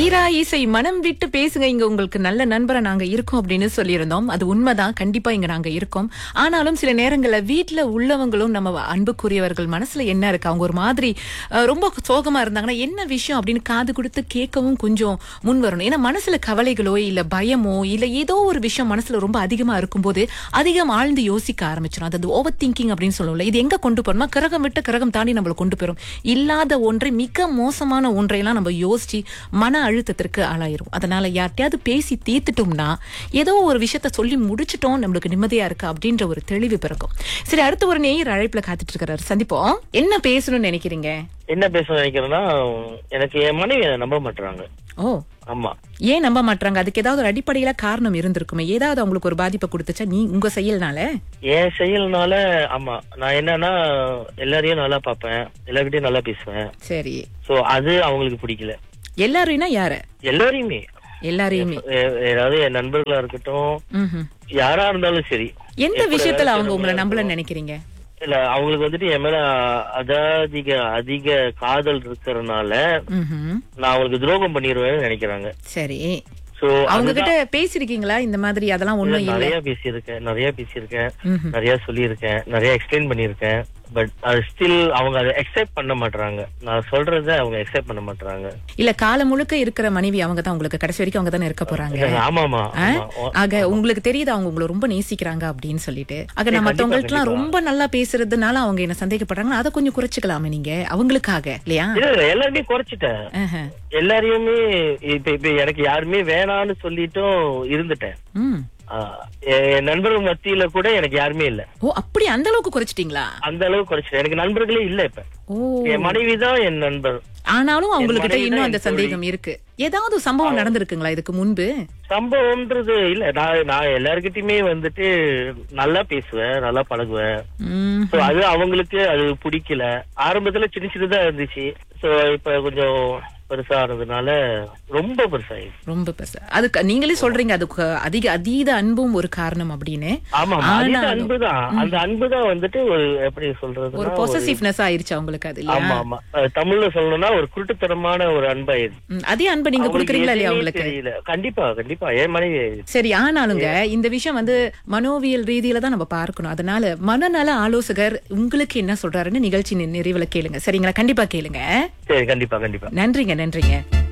தீரா இசை மனம் விட்டு பேசுங்க இங்க உங்களுக்கு நல்ல நண்பரா நாங்க இருக்கோம் அப்படின்னு சொல்லியிருந்தோம் அது உண்மைதான் கண்டிப்பா இங்க நாங்க இருக்கோம் ஆனாலும் சில நேரங்கள்ல வீட்ல உள்ளவங்களும் நம்ம அன்புக்குரியவர்கள் மனசுல என்ன இருக்கு அவங்க ஒரு மாதிரி அஹ், ரொம்ப சோகமா இருந்தாங்கன்னா என்ன விஷயம் அப்படின்னு காது கொடுத்து கேட்கவும் கொஞ்சம் முன் வரணும் ஏன்னா மனசுல கவலைகளோ இல்ல பயமோ இல்ல ஏதோ ஒரு விஷயம் மனசுல ரொம்ப அதிகமா இருக்கும்போது அதிகம் ஆழ்ந்து யோசிக்க ஆரம்பிச்சிடும் அது ஓவர் திங்கிங் அப்படின்னு சொல்லுவோம்ல இது எங்க கொண்டு போறோம்னா கிரகம் விட்டு கிரகம் தாண்டி நம்மளை கொண்டு போயிரும் இல்லாத ஒன்றை மிக மோசமான ஒன்றையெல்லாம் நம்ம யோசிச்சு மன அழுத்தத்திற்கு ஆளாயிரும் அதனால யார்கிட்டயாவது பேசி தீர்த்துட்டோம்னா ஏதோ ஒரு விஷயத்த சொல்லி முடிச்சிட்டோம் நம்மளுக்கு நிம்மதியா இருக்கு அப்படின்ற ஒரு தெளிவு பிறக்கும் சரி அடுத்து ஒரு நேயர் அழைப்புல காத்துட்டு இருக்கிறாரு சந்திப்போம் என்ன பேசணும்னு நினைக்கிறீங்க என்ன பேச நினைக்கிறேன்னா எனக்கு என் மனைவி என்னை நம்ப மாட்டாங்க ஓ ஆமா ஏன் நம்ப மாட்டாங்க அதுக்கு ஏதாவது ஒரு அடிப்படையில காரணம் இருந்திருக்குமே ஏதாவது அவங்களுக்கு ஒரு பாதிப்பை கொடுத்துச்சா நீ உங்க செயல்னால என் செயல்னால ஆமா நான் என்னன்னா எல்லாரையும் நல்லா பார்ப்பேன் எல்லார்கிட்டயும் நல்லா பேசுவேன் சரி சோ அது அவங்களுக்கு பிடிக்கல எல்லாரையும்னா யாரு எல்லாரையுமே எல்லாரையுமே எ- ஏதாவது என் நண்பர்களா இருக்கட்டும் ம்ஹும். யாரா இருந்தாலும் சரி எந்த விஷயத்துல அவங்க உங்களை நம்பலன்னு நினைக்கிறீங்க இல்ல அவங்களுக்கு வந்துட்டு என் மேல அதாதிக அதிக காதல் இருக்கிறதுனால ம்ஹும். நான் அவங்களுக்கு துரோகம் பண்ணிடுவேன்னு நினைக்கிறாங்க சரி சோ அவங்க கிட்ட பேசிருக்கீங்களா இந்த மாதிரி அதெல்லாம் ஒண்ணும் இல்ல நிறைய பேசியிருக்கேன் நிறைய பேசியிருக்கேன் ம்ஹும். நிறைய சொல்லியிருக்கேன் நிறைய எக்ஸ்பிளைன் பண்ணியிருக்கேன் பட் அது ஸ்டில் அவங்க அதை அக்செப்ட் பண்ண மாட்டாங்க நான் சொல்றத அவங்க அக்செப்ட் பண்ண மாட்டாங்க இல்ல காலம் முழுக்க இருக்கிற மனைவி அவங்க தான் உங்களுக்கு கடைசி வரைக்கும் அவங்க தானே இருக்க போறாங்க ஆமாமா ஆ? ஆமா. ஆக உங்களுக்கு தெரியுது அவங்க உங்களை ரொம்ப நேசிக்கிறாங்க அப்படின்னு சொல்லிட்டு ஆக நான் கண்டிப்பா, மத்தவங்களுக்கு எல்லாம் கண்டிப்பா. ரொம்ப நல்லா பேசுறதுனால அவங்க என்ன சந்தேகப்படுறாங்க அதை கொஞ்சம் குறைச்சுக்கலாமே நீங்க அவங்களுக்காக இல்லையா இல்ல இல்ல எல்லாருமே குறைச்சிட்டேன் ஆஹா. எல்லாரையுமே இப்ப இப்ப எனக்கு யாருமே வேணான்னு சொல்லிட்டும் இருந்துட்டேன் ம். ஆ, என் நண்பர்கள் மத்தியில கூட எனக்கு யாருமே இல்ல ஓ அப்படி அந்த அளவுக்கு குறைச்சிட்டீங்களா அந்த அளவுக்கு குறைச்சிட்டேன் எனக்கு நண்பர்களே இல்ல இப்ப ஓ என் மனைவி தான் என் நண்பர் ஆனாலும் அவங்ககிட்ட மனைவி இன்னும் தான் அந்த என் சந்தேகம் இருக்கு ஏதாவது சம்பவம் நடந்திருக்குங்களா இதுக்கு முன்பு சம்பவம்ன்றது இல்ல நான் நான் எல்லார்கிட்டயுமே வந்துட்டு நல்லா பேசுவேன் நல்லா பழகுவேன் ம். சோ அது அவங்களுக்கு அது பிடிக்கல ஆரம்பத்துல சின்ன சின்னதா இருந்துச்சு சோ இப்ப கொஞ்சம் பெருசா ஆனதுனால ரொம்ப பெருசாயிடுச்சு ரொம்ப பெருசு அதுக்கு நீங்களே சொல்றீங்க அதுக்கு அதிக அதீத அன்பும் ஒரு காரணம் அப்படின்னு ஆமா அதே ஆனாலும் அன்புதான் அந்த அன்புதான் வந்துட்டு ஒரு எப்படி ஒரு சொல்றது பொசசிவ்னஸ் ஆயிருச்சு அவங்களுக்கு அது இல்லையா ஆமா ஆமா அஹ் தமிழ்ல சொல்லணும்னா ஒரு குருட்டுத்தனமான ஒரு அன்பாயிருச்சு ம், அதே அன்பை நீங்க அவங்களுக்கு கொடுக்குறீங்களா இல்லையா எதுவுமே உங்களுக்கு தெரியல கண்டிப்பா கண்டிப்பா என் மனைவி ஆயிடுச்சு. சரி ஆனாலுங்க இந்த விஷயம் வந்து மனோவியல் ரீதியில தான் நம்ம பார்க்கணும் அதனால மனநல ஆலோசகர் உங்களுக்கு என்ன சொல்றாருன்னு நிகழ்ச்சி நி- நிறைவுல கேளுங்க சரிங்களா கண்டிப்பா கேளுங்க சரி கண்டிப்பா கண்டிப்பா நன்றிங்க நன்றிங்க